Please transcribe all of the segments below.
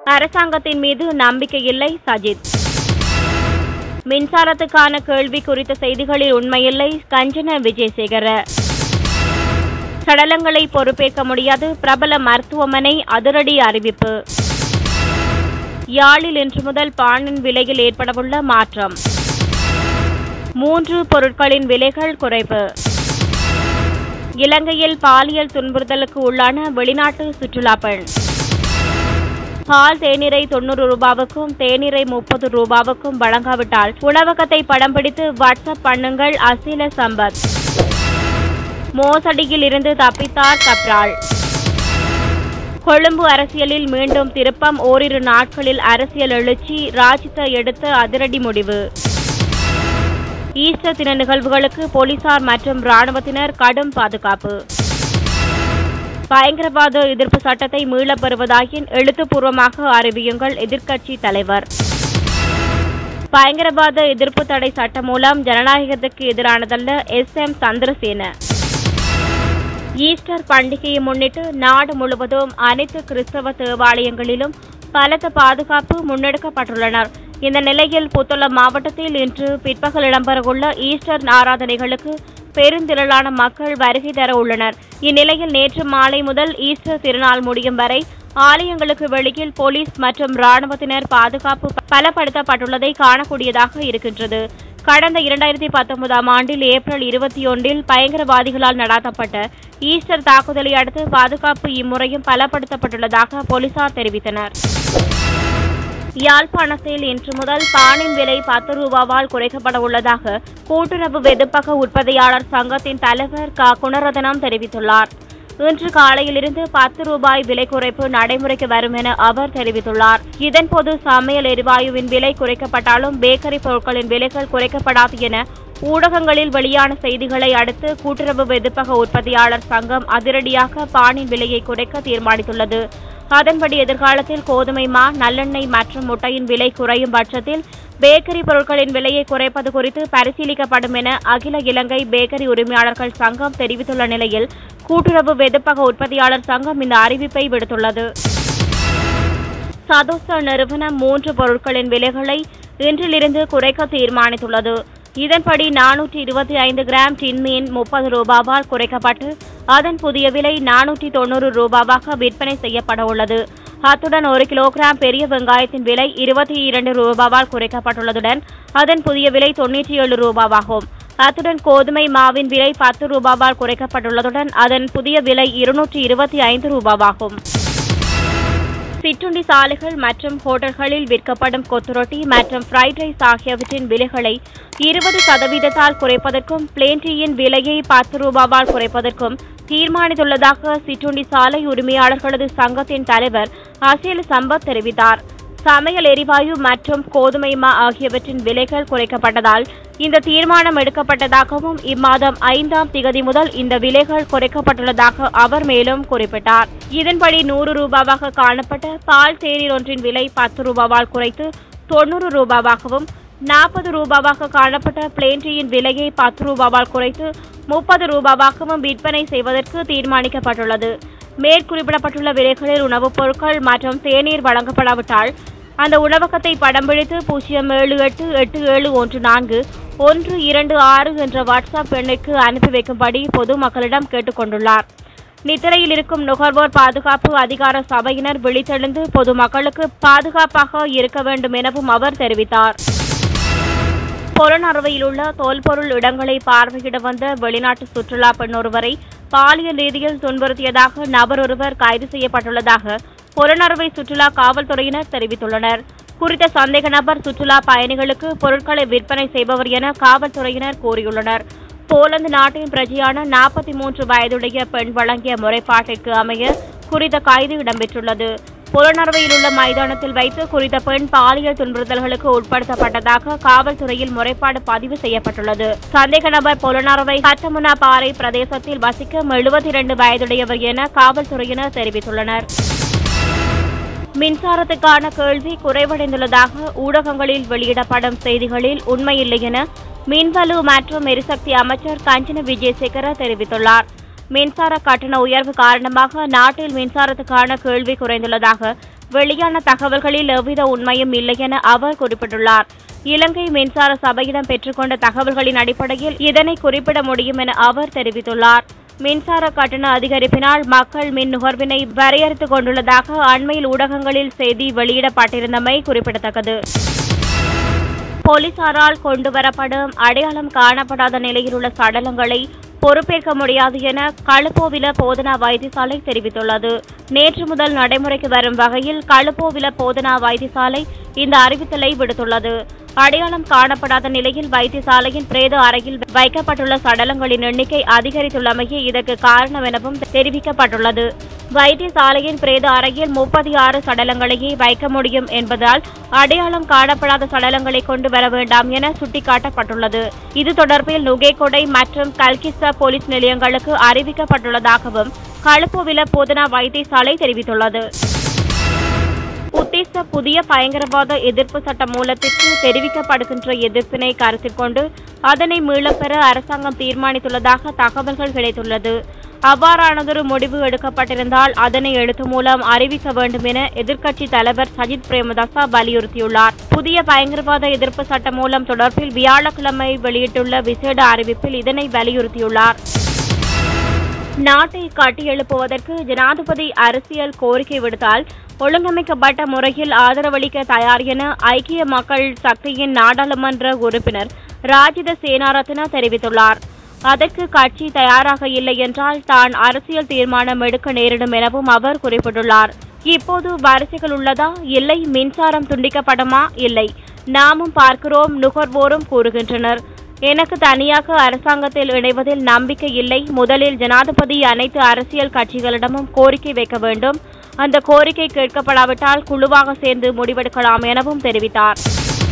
அரசாங்கத்தின் மீது நம்பிக்கை இல்லை சஜித் மின்சாரத்துக்கான கேள்வி குறித்த செய்திகளில் உண்மையில்லை கஞ்சன விஜயசேகர சடலங்களை பொறுப்பேற்க முடியாது பிரபல மருத்துவமனை அதிரடி அறிவிப்பு யாழில் இன்று முதல் பானின் விலையில் ஏற்படவுள்ள மாற்றம் மூன்று பொருட்களின் விலைகள் குறைப்பு இலங்கையில் பாலியல் துன்புறுத்தலுக்கு உள்ளான வெளிநாட்டு சுற்றுலா பெண் பால் தேநீரை தொண்ணூறு ரூபாவுக்கும் தேநீரை முப்பது ரூபாவுக்கும் வழங்காவிட்டால் உணவகத்தை படம் பிடித்து வாட்ஸ்அப் பண்ணுங்கள் அசில சம்பத் மோசடியில் இருந்து தப்பித்தார் கப்ரால் கொழும்பு அரசியலில் மீண்டும் திருப்பம் ஓரிரு நாட்களில் அரசியல் எழுச்சி ராஜித எடுத்த அதிரடி முடிவு ஈஸ்டர் தின நிகழ்வுகளுக்கு போலீசார் மற்றும் ராணுவத்தினர் கடும் பாதுகாப்பு பயங்கரவாத எதிர்ப்பு சட்டத்தை மீளப் பெறுவதாயின் எழுத்துப்பூர்வமாக அறிவியுங்கள் எதிர்க்கட்சி தலைவர் பயங்கரவாத எதிர்ப்பு தடை சட்டம் மூலம் ஜனநாயகத்துக்கு எதிரானதல்ல எஸ் எம் சந்திரசேன ஈஸ்டர் பண்டிகையை முன்னிட்டு நாடு முழுவதும் அனைத்து கிறிஸ்தவ தேவாலயங்களிலும் பலத்த பாதுகாப்பு முன்னெடுக்கப்பட்டுள்ளனர் இந்த நிலையில் புத்தளம் மாவட்டத்தில் இன்று பிற்பகல் இடம்பெறவுள்ள ஈஸ்டர் ஆராதனைகளுக்கு பெருந்திரளான மக்கள் வருகை தர உள்ளனர் இந்நிலையில் நேற்று மாலை முதல் ஈஸ்டர் திருநாள் முடியும் வரை ஆலயங்களுக்கு வெளியில் போலீஸ் மற்றும் ராணுவத்தினர் பாதுகாப்பு பலப்படுத்தப்பட்டுள்ளதை காணக்கூடியதாக இருக்கின்றது கடந்த இரண்டாயிரத்தி பத்தொன்பதாம் ஆண்டில் ஏப்ரல் இருபத்தி ஒன்றில் பயங்கரவாதிகளால் நடாத்தப்பட்ட ஈஸ்டர் தாக்குதலை அடுத்து பாதுகாப்பு இம்முறையும் பலப்படுத்தப்பட்டுள்ளதாக போலீசார் தெரிவித்தனர் யாழ்ப்பாணத்தில் இன்று முதல் பானின் விலை பத்து ரூபாவால் குறைக்கப்பட உள்ளதாக கூட்டுறவு வெதுப்பக உற்பத்தியாளர் சங்கத்தின் தலைவர் க குணரதனம் தெரிவித்துள்ளார் இன்று காலையிலிருந்து பத்து ரூபாய் விலை குறைப்பு நடைமுறைக்கு வரும் என அவர் தெரிவித்துள்ளார் இதன்போது சமையல் எரிவாயுவின் விலை குறைக்கப்பட்டாலும் பேக்கரி பொருட்களின் விலைகள் குறைக்கப்படாது என ஊடகங்களில் வெளியான செய்திகளை அடுத்து கூட்டுறவு வெதுப்பக உற்பத்தியாளர் சங்கம் அதிரடியாக பானின் விலையை குறைக்க தீர்மானித்துள்ளது அதன்படி எதிர்காலத்தில் கோதுமை மா நல்லெண்ணெய் மற்றும் முட்டையின் விலை குறையும் பட்சத்தில் பேக்கரி பொருட்களின் விலையை குறைப்பது குறித்து பரிசீலிக்கப்படும் என அகில இலங்கை பேக்கரி உரிமையாளர்கள் சங்கம் தெரிவித்துள்ள நிலையில் கூட்டுறவு வெதுப்பக உற்பத்தியாளர் சங்கம் இந்த அறிவிப்பை விடுத்துள்ளது சதோச நிறுவனம் மூன்று பொருட்களின் விலைகளை இன்றிலிருந்து குறைக்க தீர்மானித்துள்ளது இதன்படி நானூற்றி இருபத்தி ஐந்து கிராம் டின்மீன் முப்பது ரூபாவால் குறைக்கப்பட்டு அதன் புதிய விலை நானூற்றி தொண்ணூறு ரூபாவாக விற்பனை செய்யப்பட உள்ளது அத்துடன் ஒரு கிலோகிராம் பெரிய வெங்காயத்தின் விலை இருபத்தி இரண்டு ரூபாவால் குறைக்கப்பட்டுள்ளதுடன் அதன் புதிய விலை தொன்னூற்றி ஏழு ரூபாவாகும் அத்துடன் கோதுமை மாவின் விலை பத்து ரூபாவால் குறைக்கப்பட்டுள்ளதுடன் அதன் புதிய விலை இருநூற்றி இருபத்தி ஐந்து ரூபாவாகும் சிற்றுண்டி சாலைகள் மற்றும் ஹோட்டல்களில் விற்கப்படும் கொத்துரொட்டி மற்றும் ஃப்ரைட் ரைஸ் ஆகியவற்றின் விலைகளை இருபது சதவீதத்தால் குறைப்பதற்கும் பிளேன் டீயின் விலையை பத்து ரூபாவால் குறைப்பதற்கும் தீர்மானித்துள்ளதாக சிற்றுண்டி சாலை உரிமையாளர்களது சங்கத்தின் தலைவர் அசேல் சம்பத் தெரிவித்தார் சமையல் எரிவாயு மற்றும் கோதுமை மா ஆகியவற்றின் விலைகள் குறைக்கப்பட்டதால் இந்த தீர்மானம் எடுக்கப்பட்டதாகவும் இம்மாதம் ஐந்தாம் திகதி முதல் இந்த விலைகள் குறைக்கப்பட்டுள்ளதாக அவர் மேலும் குறிப்பிட்டார் இதன்படி நூறு ரூபாவாக காணப்பட்ட பால் தேநீர் ஒன்றின் விலை பத்து ரூபாவால் குறைத்து தொண்ணூறு ரூபாவாகவும் நாற்பது ரூபாவாக காணப்பட்ட பிளேன் டீயின் விலையை பத்து ரூபாவால் குறைத்து முப்பது ரூபாவாகவும் விற்பனை செய்வதற்கு தீர்மானிக்கப்பட்டுள்ளது மேற்குறிப்பிடப்பட்டுள்ள விலைகளில் உணவுப் பொருட்கள் மற்றும் தேநீர் வழங்கப்படாவிட்டால் அந்த உணவகத்தை படம் பிடித்து பூஜ்ஜியம் ஏழு எட்டு எட்டு ஏழு ஒன்று நான்கு ஒன்று இரண்டு ஆறு என்ற வாட்ஸ்அப் எண்ணுக்கு அனுப்பி வைக்கும்படி பொதுமக்களிடம் கேட்டுக்கொண்டுள்ளார் நித்திரையில் இருக்கும் நுகர்வோர் பாதுகாப்பு அதிகார சபையினர் விழித்தெழுந்து பொதுமக்களுக்கு பாதுகாப்பாக இருக்க வேண்டும் எனவும் அவர் தெரிவித்தார் பொலனறுவையில் உள்ள தொல்பொருள் இடங்களை பார்வையிட வந்த வெளிநாட்டு சுற்றுலா பெண் ஒருவரை பாலியல் ரீதியில் துன்புறுத்தியதாக நபர் ஒருவர் கைது செய்யப்பட்டுள்ளதாக பொலனறுவை சுற்றுலா காவல்துறையினர் தெரிவித்துள்ளனர் குறித்த சந்தேக நபர் சுற்றுலா பயணிகளுக்கு பொருட்களை விற்பனை செய்பவர் என காவல்துறையினர் கூறியுள்ளனர் போலந்து நாட்டின் பிரஜையான நாற்பத்தி மூன்று வயதுடைய பெண் வழங்கிய முறைப்பாட்டிற்கு அமைய குறித்த கைது இடம்பெற்றுள்ளது புலனறுவையில் உள்ள மைதானத்தில் வைத்து குறித்த பெண் பாலியல் துன்புறுத்தல்களுக்கு உட்படுத்தப்பட்டதாக காவல்துறையில் முறைப்பாடு பதிவு செய்யப்பட்டுள்ளது சந்தேக நபர் புலனறுவை கட்டமுனா பாறை பிரதேசத்தில் வசிக்கும் எழுபத்தி இரண்டு வயதுடையவர் என காவல்துறையினர் தெரிவித்துள்ளனர் மின்சாரத்துக்கான கேள்வி குறைவடைந்துள்ளதாக ஊடகங்களில் வெளியிடப்படும் செய்திகளில் உண்மையில்லை என மின்வலு மற்றும் எரிசக்தி அமைச்சர் கஞ்சன விஜயசேகர தெரிவித்துள்ளார் மின்சார கட்டண உயர்வு காரணமாக நாட்டில் மின்சாரத்துக்கான கேள்வி குறைந்துள்ளதாக வெளியான தகவல்களில் எவ்வித உண்மையும் இல்லை என அவர் குறிப்பிட்டுள்ளார் இலங்கை மின்சார சபையிடம் பெற்றுக்கொண்ட தகவல்களின் அடிப்படையில் இதனை குறிப்பிட முடியும் என அவர் தெரிவித்துள்ளார் மின்சார கட்டண அதிகரிப்பினால் மக்கள் மின் நுகர்வினை வரையறுத்துக் கொண்டுள்ளதாக அண்மையில் ஊடகங்களில் செய்தி வெளியிடப்பட்டிருந்தமை குறிப்பிடத்தக்கது போலீசாரால் கொண்டுவரப்படும் அடையாளம் காணப்படாத நிலையில் உள்ள சடலங்களை பொறுப்பேற்க முடியாது என களுப்போவில போதனா வைத்தியசாலை தெரிவித்துள்ளது நேற்று முதல் நடைமுறைக்கு வரும் வகையில் களுப்போவில போதனா வைத்தியசாலை இந்த அறிவித்தலை விடுத்துள்ளது அடையாளம் காணப்படாத நிலையில் வைத்தியசாலையின் பிரேத அறையில் வைக்கப்பட்டுள்ள சடலங்களின் எண்ணிக்கை அதிகரித்துள்ளமையே இதற்கு காரணம் எனவும் தெரிவிக்கப்பட்டுள்ளது வைத்தியசாலையின் பிரேத அறையில் முப்பத்தி ஆறு சடலங்களையே வைக்க முடியும் என்பதால் அடையாளம் காணப்படாத சடலங்களை கொண்டு வர வேண்டாம் என சுட்டிக்காட்டப்பட்டுள்ளது இது தொடர்பில் நுகேகொடை மற்றும் கல்கிஸ்தா போலீஸ் நிலையங்களுக்கு அறிவிக்கப்பட்டுள்ளதாகவும் களுப்புவில போதனா வைத்தியசாலை தெரிவித்துள்ளது உத்தேச புதிய பயங்கரவாத எதிர்ப்பு சட்ட மூலத்திற்கு தெரிவிக்கப்படுகின்ற எதிர்ப்பினை கருத்தில் கொண்டு அதனை மீளப்பெற அரசாங்கம் தீர்மானித்துள்ளதாக தகவல்கள் கிடைத்துள்ளது அவ்வாறானதொரு முடிவு எடுக்கப்பட்டிருந்தால் அதனை எழுத்து மூலம் அறிவிக்க வேண்டும் என எதிர்க்கட்சி தலைவர் சஜித் பிரேமதாசா வலியுறுத்தியுள்ளார் புதிய பயங்கரவாத எதிர்ப்பு சட்ட மூலம் தொடர்பில் வியாழக்கிழமை வெளியிட்டுள்ள விசேட அறிவிப்பில் இதனை வலியுறுத்தியுள்ளார் நாட்டை கட்டியெழுப்புவதற்கு ஜனாதிபதி அரசியல் கோரிக்கை விடுத்தால் ஒழுங்கமைக்கப்பட்ட முறையில் ஆதரவளிக்க தயார் என ஐக்கிய மக்கள் சக்தியின் நாடாளுமன்ற உறுப்பினர் ராஜித சேனாரத்ன தெரிவித்துள்ளார் அதற்கு கட்சி தயாராக இல்லை என்றால் தான் அரசியல் தீர்மானம் எடுக்க நேரிடும் எனவும் அவர் குறிப்பிட்டுள்ளார் இப்போது வரிசைகள் உள்ளதா இல்லை மின்சாரம் துண்டிக்கப்படுமா இல்லை நாமும் பார்க்கிறோம் நுகர்வோரும் கூறுகின்றனர் எனக்கு தனியாக அரசாங்கத்தில் இணைவதில் நம்பிக்கை இல்லை முதலில் ஜனாதிபதி அனைத்து அரசியல் கட்சிகளிடமும் கோரிக்கை வைக்க வேண்டும் அந்த கோரிக்கை கேட்கப்படாவிட்டால் குழுவாக சேர்ந்து முடிவெடுக்கலாம் எனவும் தெரிவித்தார்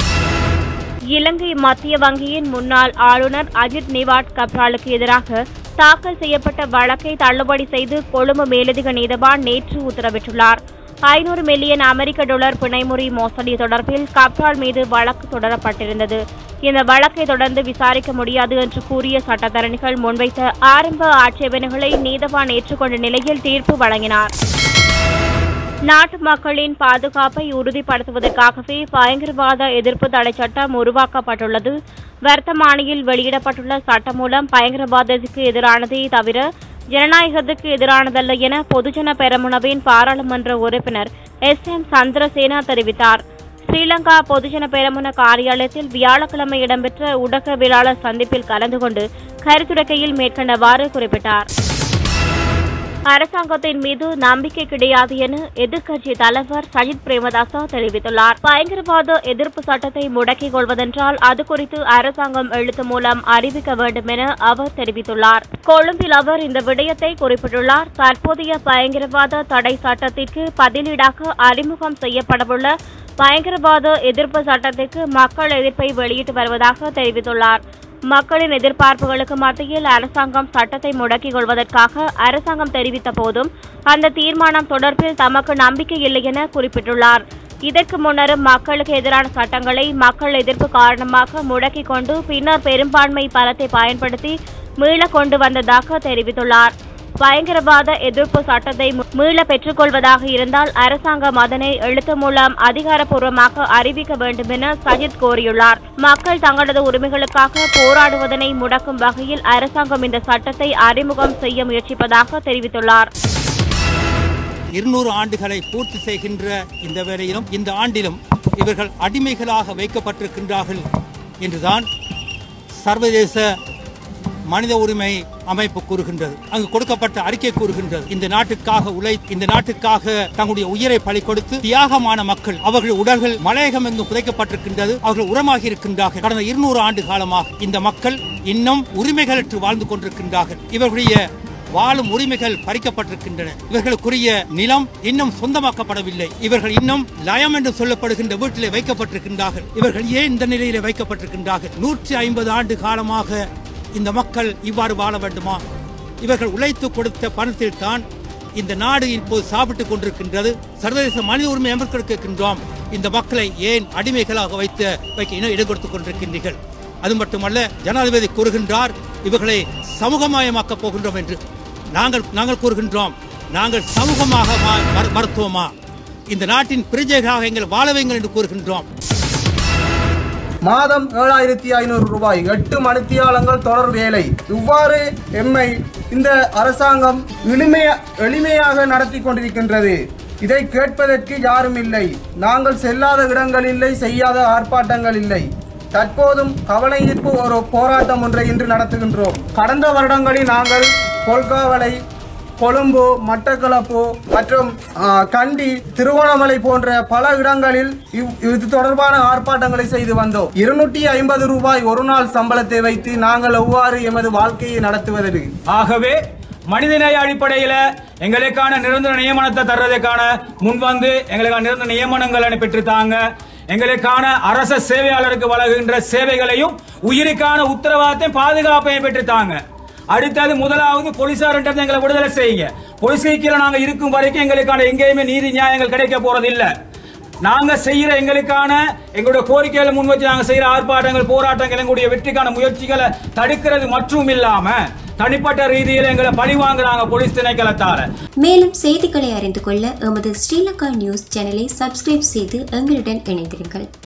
இலங்கை மத்திய வங்கியின் முன்னாள் ஆளுநர் அஜித் நிவாட் கப்ராலுக்கு எதிராக தாக்கல் செய்யப்பட்ட வழக்கை தள்ளுபடி செய்து கொழும்பு மேலதிக நீதவான் நேற்று உத்தரவிட்டுள்ளார் ஐநூறு மில்லியன் அமெரிக்க டாலர் பிணைமுறி மோசடி தொடர்பில் கப்ரால் மீது வழக்கு தொடரப்பட்டிருந்தது இந்த வழக்கை தொடர்ந்து விசாரிக்க முடியாது என்று கூறிய சட்டத்தரணிகள் முன்வைத்த ஆரம்ப ஆட்சேபனைகளை நீதவான் ஏற்றுக்கொண்ட நிலையில் தீர்ப்பு வழங்கினார் நாட்டு மக்களின் பாதுகாப்பை உறுதிப்படுத்துவதற்காகவே பயங்கரவாத எதிர்ப்பு தடை சட்டம் உருவாக்கப்பட்டுள்ளது வர்த்தமானியில் வெளியிடப்பட்டுள்ள சட்டம் மூலம் பயங்கரவாதத்துக்கு எதிரானதே தவிர ஜனநாயகத்துக்கு எதிரானதல்ல என பொதுஜன பெரமுனவின் பாராளுமன்ற உறுப்பினர் எஸ் எம் சந்திரசேனா தெரிவித்தார் ஸ்ரீலங்கா பொதுஜன பெரமுன காரியாலயத்தில் வியாழக்கிழமை இடம்பெற்ற ஊடகவியலாளர் சந்திப்பில் கலந்து கொண்டு கருத்துரைக்கையில் மேற்கண்டவாறு குறிப்பிட்டார் அரசாங்கத்தின் மீது நம்பிக்கை கிடையாது என எதிர்க்கட்சி தலைவர் சஜித் பிரேமதாசா தெரிவித்துள்ளார் பயங்கரவாத எதிர்ப்பு சட்டத்தை முடக்கிக் கொள்வதென்றால் அது குறித்து அரசாங்கம் எழுத்து மூலம் அறிவிக்க வேண்டும் என அவர் தெரிவித்துள்ளார் கொழும்பில் அவர் இந்த விடயத்தை குறிப்பிட்டுள்ளார் தற்போதைய பயங்கரவாத தடை சட்டத்திற்கு பதிலீடாக அறிமுகம் செய்யப்படவுள்ள பயங்கரவாத எதிர்ப்பு சட்டத்திற்கு மக்கள் எதிர்ப்பை வெளியிட்டு வருவதாக தெரிவித்துள்ளார் மக்களின் எதிர்பார்ப்புகளுக்கு மத்தியில் அரசாங்கம் சட்டத்தை முடக்கிக் கொள்வதற்காக அரசாங்கம் தெரிவித்த போதும் அந்த தீர்மானம் தொடர்பில் தமக்கு நம்பிக்கை இல்லை என குறிப்பிட்டுள்ளார் இதற்கு முன்னரும் மக்களுக்கு எதிரான சட்டங்களை மக்கள் எதிர்ப்பு காரணமாக முடக்கிக் கொண்டு பின்னர் பெரும்பான்மை பலத்தை பயன்படுத்தி மீள கொண்டு வந்ததாக தெரிவித்துள்ளார் பயங்கரவாத எதிர்ப்பு சட்டத்தை மீள பெற்றுக்கொள்வதாக இருந்தால் அரசாங்கம் அதனை எழுத்து மூலம் அதிகாரப்பூர்வமாக அறிவிக்க வேண்டும் என சஜித் கோரியுள்ளார் மக்கள் தங்களது உரிமைகளுக்காக போராடுவதனை முடக்கும் வகையில் அரசாங்கம் இந்த சட்டத்தை அறிமுகம் செய்ய முயற்சிப்பதாக தெரிவித்துள்ளார் இருநூறு ஆண்டுகளை பூர்த்தி செய்கின்ற இந்த வேளையிலும் இந்த ஆண்டிலும் இவர்கள் அடிமைகளாக வைக்கப்பட்டிருக்கின்றார்கள் என்றுதான் சர்வதேச மனித உரிமை அமைப்பு கூறுகின்றது அங்கு கொடுக்கப்பட்ட அறிக்கை கூறுகின்றது இந்த நாட்டுக்காக உழை இந்த நாட்டுக்காக தங்களுடைய உயிரை பலி கொடுத்து தியாகமான மக்கள் அவர்கள் உடல்கள் மலையகம் எங்கு புதைக்கப்பட்டிருக்கின்றது அவர்கள் உரமாகி இருக்கின்றார்கள் கடந்த இருநூறு ஆண்டு காலமாக இந்த மக்கள் இன்னும் உரிமைகளற்று வாழ்ந்து கொண்டிருக்கின்றார்கள் இவர்களுடைய வாழும் உரிமைகள் பறிக்கப்பட்டிருக்கின்றன இவர்களுக்குரிய நிலம் இன்னும் சொந்தமாக்கப்படவில்லை இவர்கள் இன்னும் லயம் என்று சொல்லப்படுகின்ற வீட்டிலே வைக்கப்பட்டிருக்கின்றார்கள் இவர்கள் ஏன் இந்த நிலையிலே வைக்கப்பட்டிருக்கின்றார்கள் நூற்றி ஐம்பது ஆண்டு காலமாக இந்த மக்கள் இவ்வாறு வாழ வேண்டுமா இவர்கள் உழைத்து கொடுத்த பணத்தில் தான் இந்த நாடு இப்போது சாப்பிட்டுக் கொண்டிருக்கின்றது சர்வதேச மனித உரிமை அமைப்புகள் கேட்கின்றோம் இந்த மக்களை ஏன் அடிமைகளாக வைத்து வைக்க இனம் இடம் கொடுத்துக் கொண்டிருக்கின்றீர்கள் அது மட்டுமல்ல ஜனாதிபதி கூறுகின்றார் இவர்களை சமூகமயமாக்கப் போகின்றோம் என்று நாங்கள் நாங்கள் கூறுகின்றோம் நாங்கள் சமூகமாக மா- மரு- மருத்துவமா இந்த நாட்டின் பிரஜைகளாக எங்கள் வாழ வைங்கள் என்று கூறுகின்றோம் மாதம் ஏழாயிரத்தி ஐநூறு ரூபாய் எட்டு மணித்தியாலங்கள் தொடர் வேலை இவ்வாறு எம்மை இந்த அரசாங்கம் எளிமைய எளிமையாக நடத்தி கொண்டிருக்கின்றது இதை கேட்பதற்கு யாரும் இல்லை நாங்கள் செல்லாத இடங்கள் இல்லை செய்யாத ஆர்ப்பாட்டங்கள் இல்லை தற்போதும் கவலை ஈர்ப்பு ஒரு போராட்டம் ஒன்றை இன்று நடத்துகின்றோம் கடந்த வருடங்களில் நாங்கள் கொல்காவலை கொழும்பு மட்டக்களப்பு மற்றும் ஆ, கண்டி திருவோணமலை போன்ற பல இடங்களில் இவ்- இது தொடர்பான ஆர்ப்பாட்டங்களை செய்து வந்தோம் இருநூற்றி ஐம்பது ரூபாய் ஒரு நாள் சம்பளத்தை வைத்து நாங்கள் எவ்வாறு எமது வாழ்க்கையை நடத்துவது ஆகவே மனிதநேய அடிப்படையில எங்களுக்கான நிரந்தர நியமனத்தை தர்றதுக்கான முன்வந்து எங்களுக்கான நிரந்தர நியமனங்களை பெற்றுத்தாங்க எங்களுக்கான அரச சேவையாளருக்கு வழங்குகின்ற சேவைகளையும் உயிருக்கான உத்தரவாதத்தையும் பாதுகாப்பையும் பெற்றுத்தாங்க அடுத்தது முதலாவது போலீசார்ன்றது எங்களை விடுதலை செய்யுங்க போலீஸ் கீழே நாங்க இருக்கும் வரைக்கும் எங்களுக்கான எங்கேயுமே நீதி நியாயங்கள் கிடைக்க போறது இல்ல நாங்க செய்யற எங்களுக்கான எங்களுடைய கோரிக்கைகளை முன் வச்சு நாங்க செய்யற ஆர்ப்பாட்டங்கள் போராட்டங்கள் எங்களுடைய வெற்றிக்கான முயற்சிகளை தடுக்கிறது மற்றும் இல்லாம தனிப்பட்ட ரீதியில் எங்களை பழி வாங்குறாங்க போலீஸ் திணைக்களத்தால மேலும் செய்திகளை அறிந்து கொள்ள எமது ஸ்ரீலங்கா நியூஸ் சேனலை சப்ஸ்கிரைப் செய்து எங்களுடன் இணைந்திருங்கள்